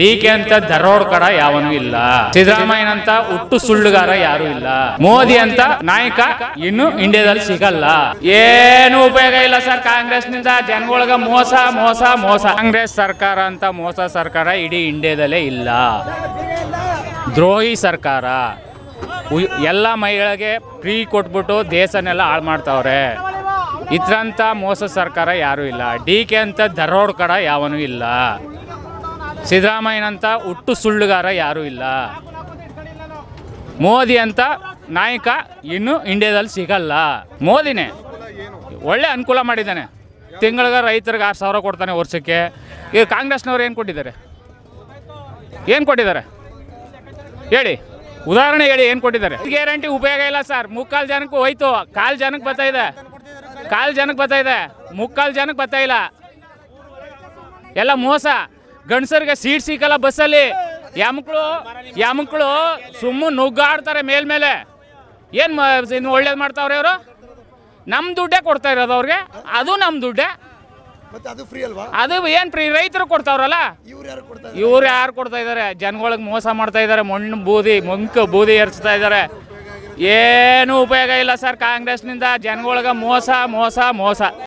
ಟೀಕೆ ಅಂತ ದರೋಡ್ ಕಡ ಯಾವನು ಇಲ್ಲ ಸಿದ್ದರಾಮಯ್ಯನಂತ ಹುಟ್ಟು ಸುಳ್ಳುಗಾರ ಯಾರು ಇಲ್ಲ ಮೋದಿ ಅಂತ ನಾಯಕ ಇನ್ನು ಇಂಡಿಯಾದಲ್ಲಿ ಸಿಗಲ್ಲ ಏನು ಉಪಯೋಗ ಇಲ್ಲ ಸರ್ ಕಾಂಗ್ರೆಸ್ನಿಂದ ಜನಗಳಿಗೆ ಮೋಸ ಮೋಸ ಮೋಸ ಕಾಂಗ್ರೆಸ್ ಸರ್ಕಾರ ಅಂತ ಮೋಸ ಸರ್ಕಾರ ಇಡೀ ಇಂಡಿಯಾದಲ್ಲೇ ಇಲ್ಲ ದ್ರೋಹಿ ಸರ್ಕಾರ ಉಯ್- ಎಲ್ಲ ಮಹಿಳೆಗೆ ಫ್ರೀ ಕೊಟ್ಬಿಟ್ಟು ದೇಶನೆಲ್ಲ ಹಾಳು ಮಾಡ್ತಾವ್ರೆ ಇದ್ರಂಥ ಮೋಸ ಸರ್ಕಾರ ಯಾರೂ ಇಲ್ಲ ಡಿ ಕೆ ಅಂತ ದರೋಡ್ ಕಡ ಯಾವನೂ ಇಲ್ಲ ಸಿದ್ದರಾಮಯ್ಯನಂತ ಹುಟ್ಟು ಸುಳ್ಳುಗಾರ ಯಾರೂ ಇಲ್ಲ ಮೋದಿ ಅಂತ ನಾಯಕ ಇನ್ನು ಇಂಡಿಯಾದಲ್ಲಿ ಸಿಗಲ್ಲ ಮೋದಿನೇ ಒಳ್ಳೆ ಅನುಕೂಲ ಮಾಡಿದ್ದಾನೆ ತಿಂಗಳಿಗೆ ರೈತರಿಗೆ ಆರು ಸಾವಿರ ಕೊಡ್ತಾನೆ ವರ್ಷಕ್ಕೆ ಈಗ ಕಾಂಗ್ರೆಸ್ನವ್ರು ಏನು ಕೊಟ್ಟಿದ್ದಾರೆ ಏನು ಕೊಟ್ಟಿದ್ದಾರೆ ಹೇಳಿ ಉದಾಹರಣೆ ಹೇಳಿ ಏನು ಕೊಟ್ಟಿದ್ದಾರೆ ಗ್ಯಾರಂಟಿ ಉಪಯೋಗ ಇಲ್ಲ ಸರ್ ಮುಕ್ಕಾಲು ಜನಕ್ಕೆ ಹೋಯ್ತು ಕಾಲು ಜನಕ್ಕೆ ಬರ್ತಾ ಇದೆ ಕಾಲು ಜನಕ್ಕೆ ಬರ್ತಾ ಇದೆ ಮುಕ್ಕಾಲು ಜನಕ್ಕೆ ಬರ್ತಾ ಇಲ್ಲ ಎಲ್ಲ ಮೋಸ ಗಂಡಸರಿಗೆ ಸೀಟ್ ಸಿಕ್ಕಲ್ಲ ಬಸ್ಸಲ್ಲಿ ಯಮಕ್ಳು ಯಮಕ್ಳು ಸುಮ್ಮನೆ ನುಗ್ಗಾಡ್ತಾರೆ ಮೇಲ್ಮೇಲೆ ಏನು ಇನ್ನು ಒಳ್ಳೇದು ಮಾಡ್ತಾವ್ರೆ ಇವರು ನಮ್ಮ ದುಡ್ಡೇ ಕೊಡ್ತಾ ಇರೋದು ಅವ್ರಿಗೆ ಅದು ನಮ್ಮ ದುಡ್ಡೇ ಮತ್ತೆ ಅದು ಫ್ರೀ ಅಲ್ವಾ ಅದು ಏನು ಫ್ರೀ ರೈತರು ಕೊಡ್ತಾವ್ರಲ್ಲ ಇವ್ರು ಯಾರು ಕೊಡ್ತಾರೆ ಇವ್ರು ಯಾರು ಕೊಡ್ತಾ ಇದ್ದಾರೆ ಜನಗಳಿಗೆ ಮೋಸ ಮಾಡ್ತಾ ಇದ್ದಾರೆ ಮಣ್ಣು ಬೂದಿ ಮಂಕು ಬೂದಿ ಎರ್ಚ್ತಾ ಇದ್ದಾರೆ ಏನು ಉಪಯೋಗ ಇಲ್ಲ ಸರ್ ಕಾಂಗ್ರೆಸ್ನಿಂದ ಜನಗಳಿಗೆ ಮೋಸ ಮೋಸ ಮೋಸ